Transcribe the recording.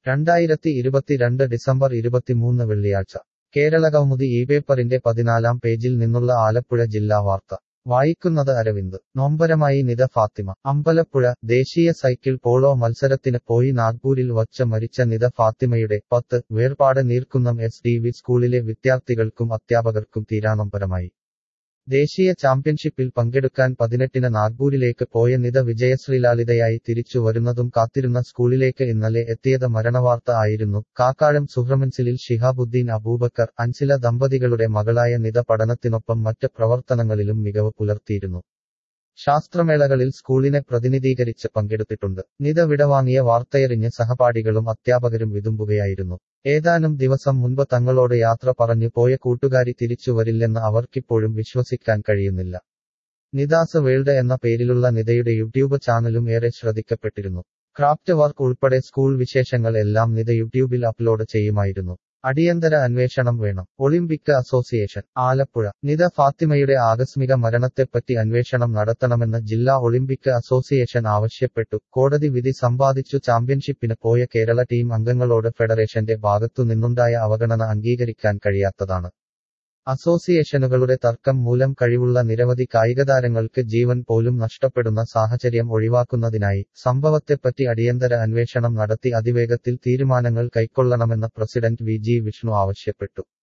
രണ്ടായിരത്തി ഇരുപത്തിരണ്ട് ഡിസംബർ ഇരുപത്തിമൂന്ന് വെള്ളിയാഴ്ച കേരളകൗമുദി ഈ പേപ്പറിന്റെ പതിനാലാം പേജിൽ നിന്നുള്ള ആലപ്പുഴ ജില്ലാ വാർത്ത വായിക്കുന്നത് അരവിന്ദ് നൊമ്പരമായി നിത ഫാത്തിമ അമ്പലപ്പുഴ ദേശീയ സൈക്കിൾ പോളോ മത്സരത്തിന് പോയി നാഗ്പൂരിൽ വച്ച് മരിച്ച നിത ഫാത്തിമയുടെ പത്ത് വേർപാട് നീർക്കുന്നം എസ് ഡി വി സ്കൂളിലെ വിദ്യാർത്ഥികൾക്കും അധ്യാപകർക്കും തീരാനൊമ്പരമായി ദേശീയ ചാമ്പ്യൻഷിപ്പിൽ പങ്കെടുക്കാൻ പതിനെട്ടിന് നാഗ്പൂരിലേക്ക് പോയ നിത വിജയശ്രീലാളിതയായി തിരിച്ചു വരുന്നതും കാത്തിരുന്ന സ്കൂളിലേക്ക് ഇന്നലെ എത്തിയത് മരണവാർത്ത ആയിരുന്നു കാക്കാഴം സുഹ്രമൻസിലിൽ ഷിഹാബുദ്ദീൻ അബൂബക്കർ അൻസില ദമ്പതികളുടെ മകളായ നിത പഠനത്തിനൊപ്പം മറ്റ് പ്രവർത്തനങ്ങളിലും മികവ് പുലർത്തിയിരുന്നു ശാസ്ത്രമേളകളിൽ സ്കൂളിനെ പ്രതിനിധീകരിച്ച് പങ്കെടുത്തിട്ടുണ്ട് നിത വിടവാങ്ങിയ വാർത്തയറിഞ്ഞ് സഹപാഠികളും അധ്യാപകരും വിതുമ്പുകയായിരുന്നു ഏതാനും ദിവസം മുൻപ് തങ്ങളോട് യാത്ര പറഞ്ഞു പോയ കൂട്ടുകാരി തിരിച്ചു വരില്ലെന്ന് അവർക്കിപ്പോഴും വിശ്വസിക്കാൻ കഴിയുന്നില്ല നിദാസ് വേൾഡ് എന്ന പേരിലുള്ള നിതയുടെ യൂട്യൂബ് ചാനലും ഏറെ ശ്രദ്ധിക്കപ്പെട്ടിരുന്നു ക്രാഫ്റ്റ് വർക്ക് ഉൾപ്പെടെ സ്കൂൾ വിശേഷങ്ങൾ എല്ലാം നിത യൂട്യൂബിൽ അപ്ലോഡ് ചെയ്യുമായിരുന്നു അടിയന്തര അന്വേഷണം വേണം ഒളിമ്പിക് അസോസിയേഷൻ ആലപ്പുഴ നിത ഫാത്തിമയുടെ ആകസ്മിക മരണത്തെപ്പറ്റി അന്വേഷണം നടത്തണമെന്ന് ജില്ലാ ഒളിമ്പിക് അസോസിയേഷൻ ആവശ്യപ്പെട്ടു കോടതി വിധി സമ്പാദിച്ചു ചാമ്പ്യൻഷിപ്പിന് പോയ കേരള ടീം അംഗങ്ങളോട് ഫെഡറേഷന്റെ ഭാഗത്തു നിന്നുണ്ടായ അവഗണന അംഗീകരിക്കാൻ കഴിയാത്തതാണ് അസോസിയേഷനുകളുടെ തർക്കം മൂലം കഴിവുള്ള നിരവധി കായികതാരങ്ങൾക്ക് ജീവൻ പോലും നഷ്ടപ്പെടുന്ന സാഹചര്യം ഒഴിവാക്കുന്നതിനായി സംഭവത്തെപ്പറ്റി അടിയന്തര അന്വേഷണം നടത്തി അതിവേഗത്തിൽ തീരുമാനങ്ങൾ കൈക്കൊള്ളണമെന്ന് പ്രസിഡന്റ് വി ജി വിഷ്ണു ആവശ്യപ്പെട്ടു